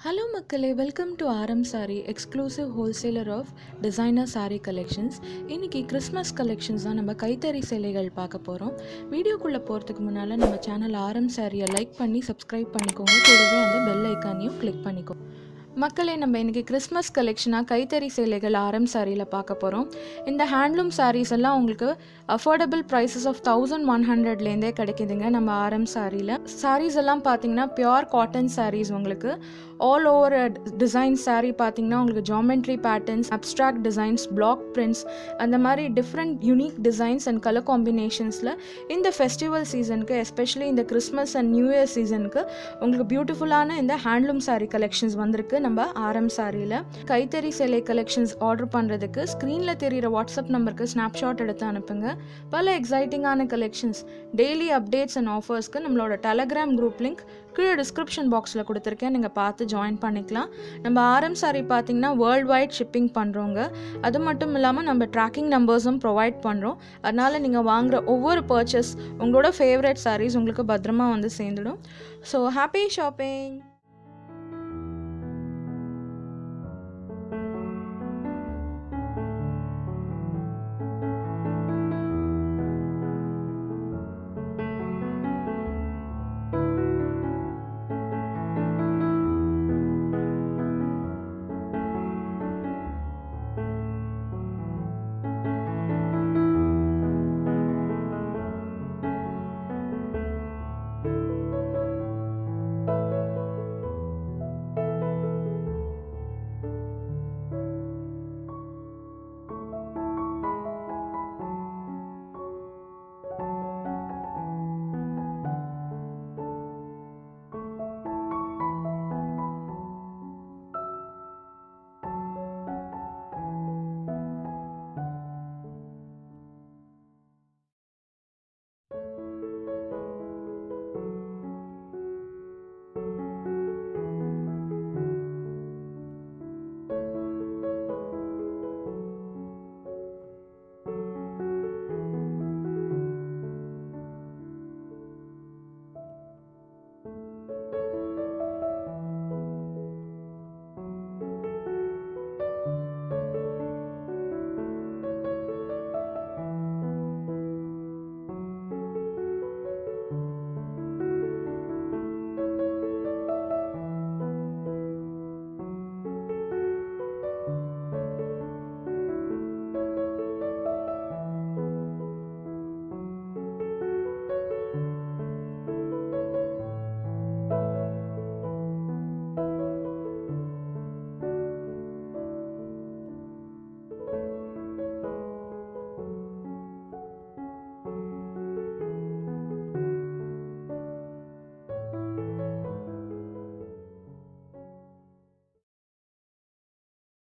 hello மக்களே welcome to Aaram sari exclusive wholesaler of designer sari collections இன்றைக்கி Christmas collections தான் நம்ம கைத்தறி சேலைகள் பார்க்க போகிறோம் வீடியோக்குள்ளே போகிறதுக்கு முன்னால் நம்ம சேனல் ஆரம் சாரியை லைக் பண்ணி சப்ஸ்கிரைப் பண்ணிக்கோங்க கூடவே அந்த பெல் ஐக்கானையும் கிளிக் பண்ணிக்கோங்க மக்களே நம்ம இன்றைக்கி கிறிஸ்மஸ் கலெக்ஷனாக கைத்தறி சேலைகள் ஆரம் சாரியில் பார்க்க போகிறோம் இந்த ஹேண்ட்லூம் சாரீஸ் எல்லாம் உங்களுக்கு affordable prices of thousand one ஹண்ட்ரட்லேருந்தே கிடைக்குதுங்க நம்ம ஆரம் சாரியில் சாரீஸ் எல்லாம் பார்த்தீங்கன்னா பியோர் காட்டன் சாரீஸ் உங்களுக்கு ஆல் ஓவர் டிசைன் சாரீ பார்த்தீங்கன்னா உங்களுக்கு geometry patterns abstract designs block prints அந்த மாதிரி different unique designs and colour காம்பினேஷன்ஸில் இந்த ஃபெஸ்டிவல் சீசனுக்கு எஸ்பெஷலி இந்த கிறிஸ்மஸ் அண்ட் நியூ இயர் சீசனுக்கு உங்களுக்கு பியூட்டிஃபுல்லான இந்த ஹேண்ட்லூம் சாரீ கலெக்ஷன்ஸ் வந்திருக்கு நம்ம ஆரம் சாரியில் கைத்தறி சேலை கலெக்ஷன்ஸ் ஆர்டர் பண்ணுறதுக்கு ஸ்க்ரீனில் தெரிகிற வாட்ஸ்அப் நம்பருக்கு ஸ்னாப்ஷாட் எடுத்து அனுப்புங்க பல எக்ஸைட்டிங்கான கலெக்ஷன்ஸ் டெய்லி அப்டேட்ஸ் அண்ட் ஆஃபர்ஸ்க்கு நம்மளோட டெலகிராம் குரூப் லிங்க் கீழே டிஸ்கிரிப்ஷன் பாக்ஸில் கொடுத்துருக்கேன் நீங்கள் பார்த்து ஜாயின் பண்ணிக்கலாம் நம்ம ஆரம் சாரி பார்த்தீங்கன்னா வேர்ல்டு வைட் ஷிப்பிங் பண்ணுறோங்க அது மட்டும் இல்லாமல் நம்ம ட்ராக்கிங் நம்பர்ஸும் ப்ரொவைட் பண்ணுறோம் அதனால் நீங்கள் வாங்குகிற ஒவ்வொரு பர்ச்சேஸ் உங்களோட ஃபேவரட் சாரீஸ் உங்களுக்கு பத்திரமா வந்து சேர்ந்துடும் ஸோ ஹாப்பி ஷாப்பிங்